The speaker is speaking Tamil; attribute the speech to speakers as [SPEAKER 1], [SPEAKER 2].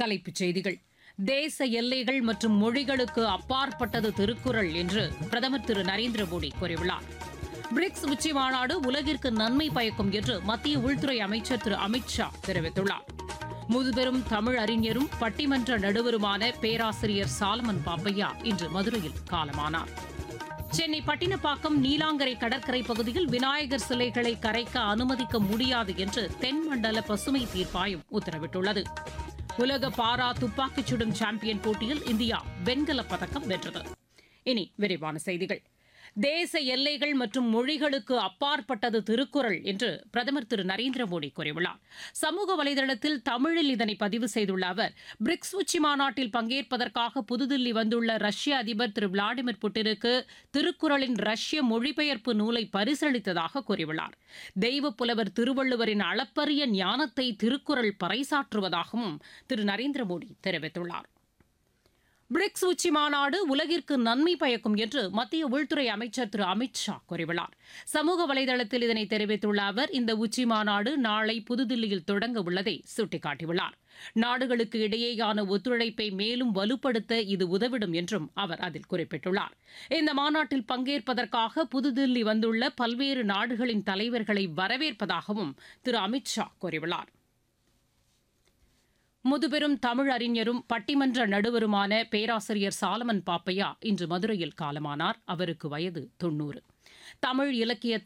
[SPEAKER 1] தலைப்புச் செய்திகள் தேச எல்லைகள் மற்றும் மொழிகளுக்கு அப்பாற்பட்டது திருக்குறள் என்று பிரதமர் திரு நரேந்திர மோடி கூறியுள்ளார் பிரிக்ஸ் உச்சி மாநாடு உலகிற்கு நன்மை பயக்கும் என்று மத்திய உள்துறை அமைச்சர் திரு அமித் ஷா தெரிவித்துள்ளார் முதுபெரும் தமிழ் அறிஞரும் பட்டிமன்ற நடுவருமான பேராசிரியர் சாலமன் பாப்பையா இன்று மதுரையில் காலமானார் சென்னை பட்டினப்பாக்கம் நீலாங்கரை கடற்கரை பகுதியில் விநாயகர் சிலைகளை கரைக்க அனுமதிக்க முடியாது என்று தென்மண்டல பசுமை தீர்ப்பாயம் உத்தரவிட்டுள்ளது உலக பாரா துப்பாக்கிச் சுடும் சாம்பியன் போட்டியில் இந்தியா வெண்கலப் பதக்கம் வென்றது இனி விரிவான செய்திகள் தேச எல்லைகள் மற்றும் மொழிகளுக்கு அப்பாற்பட்டது திருக்குறள் என்று பிரதமர் திரு நரேந்திர மோடி கூறியுள்ளார் சமூக வலைதளத்தில் தமிழில் இதனை பதிவு செய்துள்ள அவர் பிரிக்ஸ் உச்சி மாநாட்டில் பங்கேற்பதற்காக புதுதில்லி வந்துள்ள ரஷ்ய அதிபர் திரு விளாடிமிர் புட்டினுக்கு திருக்குறளின் ரஷ்ய மொழிபெயர்ப்பு நூலை பரிசளித்ததாக கூறியுள்ளார் தெய்வ புலவர் திருவள்ளுவரின் அளப்பரிய ஞானத்தை திருக்குறள் பறைசாற்றுவதாகவும் திரு நரேந்திர மோடி தெரிவித்துள்ளார் பிரிக்ஸ் உச்சி மாநாடு உலகிற்கு நன்மை பயக்கும் என்று மத்திய உள்துறை அமைச்சர் திரு அமித் ஷா கூறியுள்ளார் சமூக வலைதளத்தில் இதனை தெரிவித்துள்ள அவர் இந்த உச்சி மாநாடு நாளை புதுதில்லியில் தொடங்க உள்ளதை சுட்டிக்காட்டியுள்ளார் நாடுகளுக்கு இடையேயான ஒத்துழைப்பை மேலும் வலுப்படுத்த இது உதவிடும் என்றும் அவர் அதில் குறிப்பிட்டுள்ளார் இந்த மாநாட்டில் பங்கேற்பதற்காக புதுதில்லி வந்துள்ள பல்வேறு நாடுகளின் தலைவர்களை வரவேற்பதாகவும் திரு அமித் ஷா கூறியுள்ளார் முதுபெரும் தமிழ் அறிஞரும் பட்டிமன்ற நடுவருமான பேராசிரியர் சாலமன் பாப்பையா இன்று மதுரையில் காலமானார் அவருக்கு வயது தொன்னூறு தமிழ் இலக்கிய